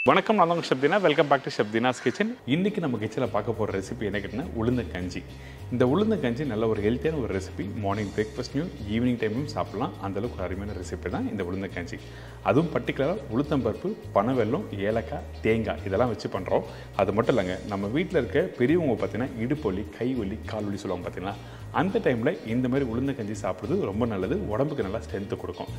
வணக்கம் நான் உங்கள் Shabdina welcome back to Shabdina's kitchen இன்றைக்கி நம்ம கிச்சனில் பார்க்க போகிற ரெசிபி என்ன கேட்டிங்கன்னா உளுந்த கஞ்சி இந்த உளுந்த கஞ்சி நல்ல ஒரு ஹெல்த்தியான ஒரு ரெசிபி மார்னிங் பிரேக்ஃபாஸ்ட்லையும் ஈவினிங் டைம்லையும் சாப்பிட்லாம் அந்தளவுக்கு ஒரு அருமையான ரெசிபி தான் இந்த உளுந்த கஞ்சி அதுவும் பர்டிகுலராக உளுத்தம்பருப்பு பனவெல்லம் ஏலக்காய் தேங்காய் இதெல்லாம் வச்சு பண்ணுறோம் அது மட்டும் இல்லைங்க நம்ம வீட்டில் இருக்க பெரியவங்க பார்த்தீங்கன்னா இடுப்பொலி கை வலி கால் வலி சொல்லுவாங்க பார்த்தீங்களா அந்த டைமில் இந்த மாதிரி உளுந்த கஞ்சி சாப்பிட்றது ரொம்ப நல்லது உடம்புக்கு நல்லா ஸ்ட்ரென்த்து கொடுக்கும்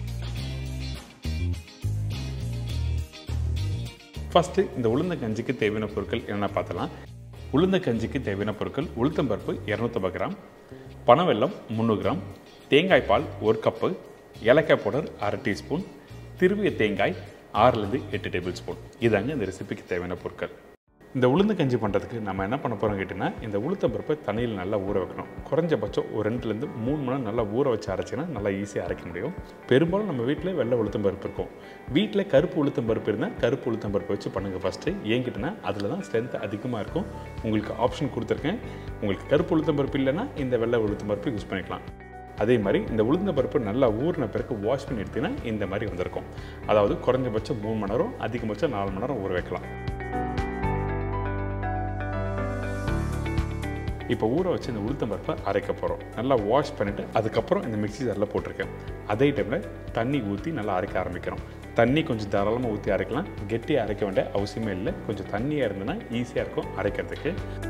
ஃபஸ்ட்டு இந்த உளுந்த கஞ்சிக்கு தேவையான பொருட்கள் என்னென்ன பார்த்தலாம் உளுந்த கஞ்சிக்கு தேவையான பொருட்கள் உளுத்தம்பருப்பு இரநூத்தம்பது கிராம் பனவெல்லம் முந்நூறு கிராம் தேங்காய் பால் ஒரு கப்பு ஏலக்காய் பவுடர் அரை டீஸ்பூன் திருவிய தேங்காய் ஆறுலேருந்து எட்டு டேபிள் ஸ்பூன் இதாங்க இந்த ரெசிபிக்கு தேவையான பொருட்கள் இந்த உளுந்து கஞ்சி பண்ணுறதுக்கு நம்ம என்ன பண்ண போகிறோம் கேட்டிங்கன்னா இந்த உளுத்தம்பருப்பை தண்ணியில் நல்லா ஊற வைக்கணும் குறைஞ்சபட்சம் ஒரு ரெண்டுலேருந்து மூணு மணி நேரம் நல்லா ஊற வச்சு அரைச்சிங்கன்னா நல்லா ஈஸியாக அரைக்க முடியும் பெரும்பாலும் நம்ம வீட்டில் வெள்ளை உளுத்தம்பருப்பு இருக்கும் வீட்டில் கருப்பு உளுத்தம்பருப்பு இருந்தால் கருப்பு உளுத்தம்பருப்பு வச்சு பண்ணுங்கள் ஃபஸ்ட்டு ஏங்கிட்டனா அதில் தான் ஸ்ட்ரென்த் அதிகமாக இருக்கும் உங்களுக்கு ஆப்ஷன் கொடுத்துருக்கேன் உங்களுக்கு கருப்பு உளுத்தம்பருப்பு இல்லைன்னா இந்த வெள்ளை உளுத்தம்பருப்பு யூஸ் பண்ணிக்கலாம் அதே மாதிரி இந்த உளுந்த பருப்பு நல்லா ஊறின பிறகு வாஷ் பண்ணி எடுத்தீங்கன்னா இந்த மாதிரி வந்திருக்கும் அதாவது குறைஞ்சபட்சம் மூணு மணி நேரம் அதிகபட்சம் நாலு மணி நேரம் ஊற வைக்கலாம் இப்போ ஊற வச்சு இந்த உளுத்தம் பருப்பை அரைக்க போகிறோம் நல்லா வாஷ் பண்ணிவிட்டு அதுக்கப்புறம் இந்த மிக்ஸி ஜாரில் போட்டிருக்கேன் அதே டைமில் தண்ணி ஊற்றி நல்லா அரைக்க ஆரம்பிக்கிறோம் தண்ணி கொஞ்சம் தாராளமாக ஊற்றி அரைக்கலாம் கெட்டியாக அரைக்க வேண்டிய அவசியமே இல்லை கொஞ்சம் தண்ணியாக இருந்ததுன்னா ஈஸியாக இருக்கும் அரைக்கிறதுக்கு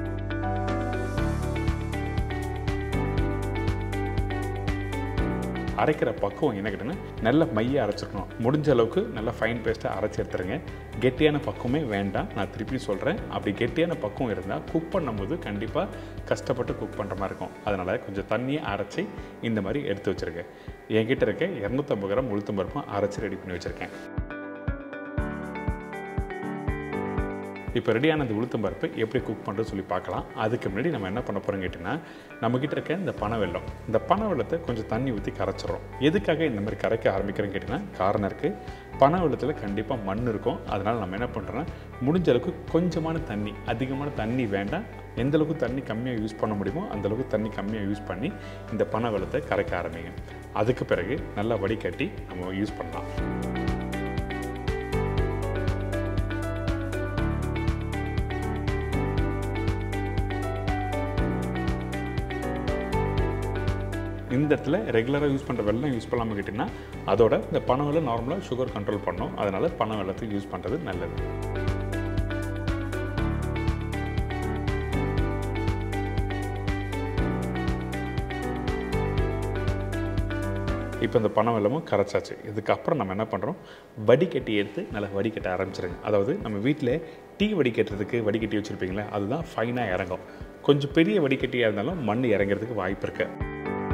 அரைக்கிற பக்குவம் என்ன கேட்டேன்னா நல்ல மைய அரைச்சிருக்கணும் முடிஞ்ச அளவுக்கு நல்லா ஃபைன் பேஸ்ட்டாக அரைச்சி எடுத்துருங்க கெட்டியான பக்குவமே வேண்டாம் நான் திருப்பி சொல்கிறேன் அப்படி கெட்டியான பக்குவம் இருந்தால் குக் பண்ணும்போது கண்டிப்பாக கஷ்டப்பட்டு குக் பண்ணுற மாதிரி இருக்கும் அதனால் கொஞ்சம் தண்ணியை அரைச்சி இந்த மாதிரி எடுத்து வச்சுருக்கேன் என்கிட்ட இருக்க இரநூத்தம்பது கிராம் உளுத்தம் பருப்பும் அரைச்சி ரெடி பண்ணி வச்சுருக்கேன் இப்போ ரெடியான இந்த உளுத்தம் பருப்பு எப்படி குக் பண்ணுறது சொல்லி பார்க்கலாம் அதுக்கு முன்னாடி நம்ம என்ன பண்ண போகிறோம் கேட்டிங்கன்னா நம்மக்கிட்ட இருக்க இந்த பனை வெள்ளம் இந்த பனை வெள்ளத்தை கொஞ்சம் தண்ணி ஊற்றி கரைச்சிரும் எதுக்காக இந்த மாதிரி கரைக்க ஆரம்பிக்கிறோன்னு கேட்டிங்கன்னா காரணம் இருக்குது பனை வெள்ளத்தில் கண்டிப்பாக மண் இருக்கும் அதனால் நம்ம என்ன பண்ணுறோன்னா முடிஞ்ச அளவுக்கு கொஞ்சமான தண்ணி அதிகமான தண்ணி வேண்டாம் எந்த அளவுக்கு தண்ணி கம்மியாக யூஸ் பண்ண முடியுமோ அந்தளவுக்கு தண்ணி கம்மியாக யூஸ் பண்ணி இந்த பனை வெள்ளத்தை கரைக்க ஆரம்பிங்க அதுக்கு பிறகு நல்லா வடிகட்டி நம்ம யூஸ் பண்ணலாம் இந்த இடத்துல ரெகுலராக யூஸ் பண்ணுற வெள்ளம் யூஸ் பண்ணாமல் கேட்டிங்கன்னா அதோட இந்த பனை வெள்ளம் நார்மலாக சுகர் கண்ட்ரோல் பண்ணும் அதனால் பனை வெள்ளத்தை யூஸ் பண்ணுறது நல்லது இப்போ இந்த பனை வெள்ளமும் கரைச்சாச்சு இதுக்கப்புறம் நம்ம என்ன பண்ணுறோம் வடிகட்டி எடுத்து நல்லா வடிகட்ட ஆரம்பிச்சிருங்க அதாவது நம்ம வீட்டில் டீ வடிகட்டுறதுக்கு வடிகட்டி வச்சுருப்பீங்களே அதுதான் ஃபைனாக இறங்கும் கொஞ்சம் பெரிய வடிகட்டியாக இருந்தாலும் மண் இறங்கிறதுக்கு வாய்ப்பு இருக்குது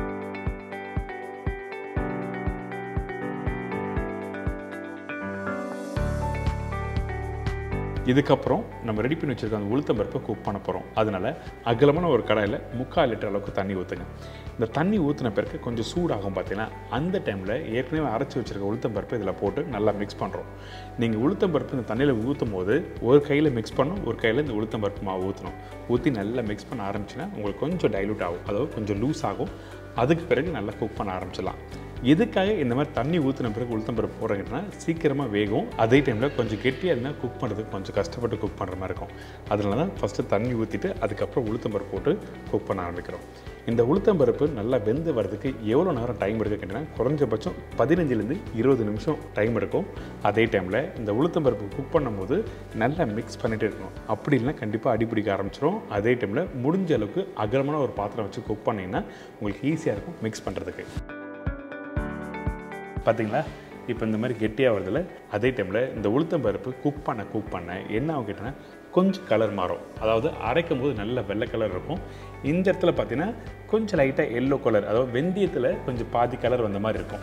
இதுக்கப்புறம் நம்ம ரெடி பண்ணி வச்சுருக்க அந்த உளுத்தம் பருப்பை குக் பண்ண போகிறோம் அதனால் அகலமான ஒரு கடாயில் முக்கால் லிட்டர் அளவுக்கு தண்ணி ஊற்றுங்க இந்த தண்ணி ஊற்றின பிறகு கொஞ்சம் சூடாகும் பார்த்தீங்கன்னா அந்த டைமில் ஏற்கனவே அரைச்சி வச்சுருக்க உளுத்தம் பருப்பு இதில் போட்டு நல்லா மிக்ஸ் பண்ணுறோம் நீங்கள் உளுத்தம் பருப்பு இந்த தண்ணியில் ஊற்றும் போது ஒரு கையில் மிக்ஸ் பண்ணணும் ஒரு கையில் இந்த உளுத்தம் பருப்பு மாவு ஊற்றணும் ஊற்றி நல்லா மிக்ஸ் பண்ண ஆரம்பிச்சுன்னா உங்களுக்கு கொஞ்சம் டைலூட் ஆகும் அதாவது கொஞ்சம் லூஸ் ஆகும் அதுக்கு பிறகு நல்லா குக் பண்ண ஆரம்பிச்சிடலாம் எதுக்காக இந்த மாதிரி தண்ணி ஊற்றின பிறகு உளுத்தம் பருப்பு போடுறீங்கன்னா சீக்கிரமாக வேகும் அதே டைமில் கொஞ்சம் கெட்டியாக இருந்தால் குக் பண்ணுறதுக்கு கொஞ்சம் கஷ்டப்பட்டு குக் பண்ணுற மாதிரி இருக்கும் அதனால தான் ஃபஸ்ட்டு தண்ணி ஊற்றிட்டு அதுக்கப்புறம் உளுத்தம் பருப்பு போட்டு குக் பண்ண ஆரம்பிக்கிறோம் இந்த உளுத்தம் பருப்பு நல்லா வெந்து வரதுக்கு எவ்வளோ நேரம் டைம் எடுக்க கேட்டிங்கன்னா குறைஞ்சபட்சம் பதினஞ்சுலேருந்து இருபது நிமிஷம் டைம் எடுக்கும் அதே டைமில் இந்த உளுத்தம் பருப்பு குக் பண்ணும்போது நல்லா மிக்ஸ் பண்ணிகிட்டே இருக்கணும் அப்படி இல்லைனா கண்டிப்பாக அடிப்பிடிக்க ஆரம்பிச்சிடும் அதே டைமில் முடிஞ்ச அளவுக்கு அகலமான ஒரு பாத்திரம் வச்சு குக் பண்ணிங்கன்னா உங்களுக்கு ஈஸியாக இருக்கும் மிக்ஸ் பண்ணுறதுக்கு பார்த்தீங்களா இப்போ இந்த மாதிரி கெட்டியாக வருதில்ல அதே டைமில் இந்த உளுத்தம் பருப்பு குக் பண்ண குக் பண்ண என்ன ஆகும் கேட்டோன்னா கொஞ்சம் கலர் மாறும் அதாவது அரைக்கும் போது நல்ல வெள்ளை கலர் இருக்கும் இந்த இடத்துல பார்த்தீங்கன்னா கொஞ்சம் லைட்டாக எல்லோ கலர் அதாவது வெந்தயத்தில் கொஞ்சம் பாதி கலர் வந்த மாதிரி இருக்கும்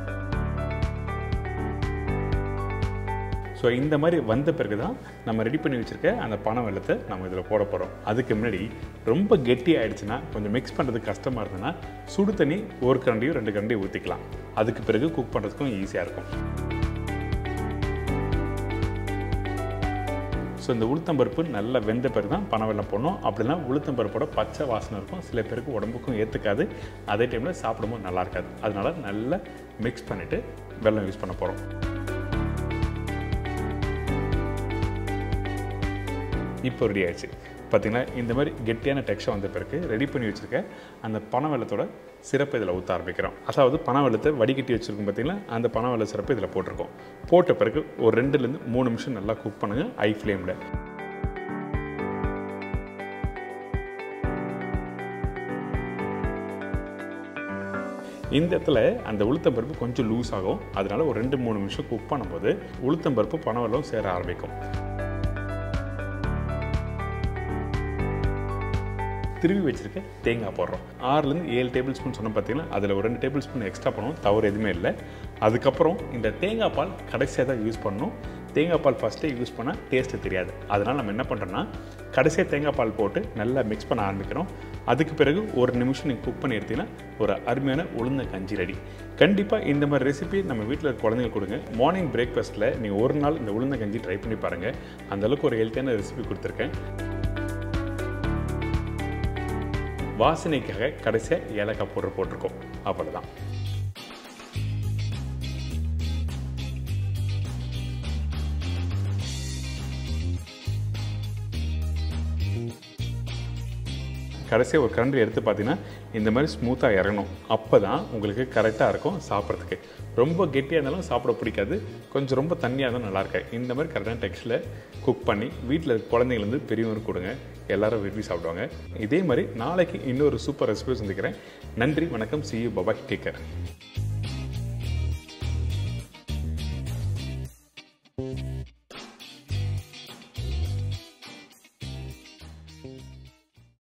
ஸோ இந்த மாதிரி வந்த பிறகு தான் நம்ம ரெடி பண்ணி வச்சுருக்க அந்த பனை வெள்ளத்தை நம்ம இதில் போட போகிறோம் அதுக்கு முன்னாடி ரொம்ப கெட்டி ஆயிடுச்சுன்னா கொஞ்சம் மிக்ஸ் பண்ணுறதுக்கு கஷ்டமாக இருந்ததுன்னா சுடு தண்ணி ஒரு கரண்டியும் ரெண்டு கரண்டியும் ஊற்றிக்கலாம் அதுக்கு பிறகு குக் பண்ணுறதுக்கும் ஈஸியாக இருக்கும் ஸோ இந்த உளுத்தம்பருப்பு நல்லா வெந்த பிறகு தான் பனை வெள்ளம் போடணும் அப்படின்னா உளுத்தம்பருப்போட பச்சை வாசனை இருக்கும் சில பேருக்கு உடம்புக்கும் ஏற்றுக்காது அதே டைமில் சாப்பிடும்போது நல்லா இருக்காது அதனால நல்லா மிக்ஸ் பண்ணிவிட்டு வெல்லம் யூஸ் பண்ண போகிறோம் இப்போ ரெடி ஆயிடுச்சு பார்த்தீங்கன்னா இந்த மாதிரி கெட்டியான டெக்ஸ்டர் வந்த பிறகு ரெடி பண்ணி வச்சுருக்க அந்த பனை வெள்ளத்தோட சிறப்பு இதில் ஊற்ற ஆரம்பிக்கிறோம் அதாவது பனை வெள்ளத்தை வடிகட்டி வச்சுருக்கோம் பார்த்தீங்களா அந்த பனை வெள்ள சிறப்பு இதில் போட்டிருக்கோம் போட்ட பிறகு ஒரு ரெண்டுலேருந்து மூணு நிமிஷம் நல்லா குக் பண்ணுங்கள் ஐ ஃப்ளேமில் இந்த இடத்துல அந்த உளுத்தம்பருப்பு கொஞ்சம் லூஸ் ஆகும் அதனால ஒரு ரெண்டு மூணு நிமிஷம் குக் பண்ணும்போது உளுத்தம்பருப்பு பனவெல்லம் சேர ஆரம்பிக்கும் திருவி வச்சிருக்க தேங்காய் போடுறோம் ஆறுலேருந்து ஏழு டேபிள் ஸ்பூன் சொன்ன பார்த்தீங்கன்னா அதில் ஒரு ரெண்டு டேபிள் ஸ்பூன் எக்ஸ்ட்ரா பண்ணுவோம் தவறு எதுவுமே இல்லை அதுக்கப்புறம் இந்த தேங்காய் பால் கடைசியாக தான் யூஸ் பண்ணணும் தேங்காய் பால் ஃபஸ்ட்டே யூஸ் பண்ணால் டேஸ்ட்டு தெரியாது அதனால் நம்ம என்ன பண்ணுறோன்னா கடைசியாக தேங்காய் பால் போட்டு நல்லா மிக்ஸ் பண்ண ஆரம்பிக்கிறோம் அதுக்கு பிறகு ஒரு நிமிஷம் நீங்கள் குக் பண்ணி எடுத்தீங்கன்னா ஒரு அருமையான உளுந்த கஞ்சி ரெடி கண்டிப்பாக இந்த மாதிரி ரெசிபி நம்ம வீட்டில் இருக்க குழந்தைங்க கொடுங்க மார்னிங் பிரேக்ஃபாஸ்ட்டில் நீங்கள் ஒரு நாள் இந்த உளுந்த கஞ்சி ட்ரை பண்ணி பாருங்கள் அந்தளவுக்கு ஒரு ஹெல்த்தியான ரெசிபி கொடுத்துருக்கேன் வாசனைக்காக கடைசியாக ஏலக்காய் பவுடர் போட்டிருக்கோம் அவ்வளோதான் கடைசியாக ஒரு கரண்டி எடுத்து பார்த்தீங்கன்னா இந்த மாதிரி ஸ்மூத்தாக இறங்கணும் அப்போ தான் உங்களுக்கு கரெக்டாக இருக்கும் சாப்பிட்றதுக்கு ரொம்ப கெட்டியாக இருந்தாலும் சாப்பிட பிடிக்காது கொஞ்சம் ரொம்ப தண்ணியாக இருந்தாலும் நல்லா இருக்கு இந்த மாதிரி கரெக்டான டெக்ஸ்டில் குக் பண்ணி வீட்டில் இருக்க குழந்தைங்கலேருந்து பெரியவங்களுக்கு கொடுங்க எல்லாரும் விரும்பி சாப்பிடுவாங்க இதே மாதிரி நாளைக்கு இன்னொரு சூப்பர் ரெசிபி சந்திக்கிறேன் நன்றி வணக்கம் சி யூ பபாய் டேக்கர்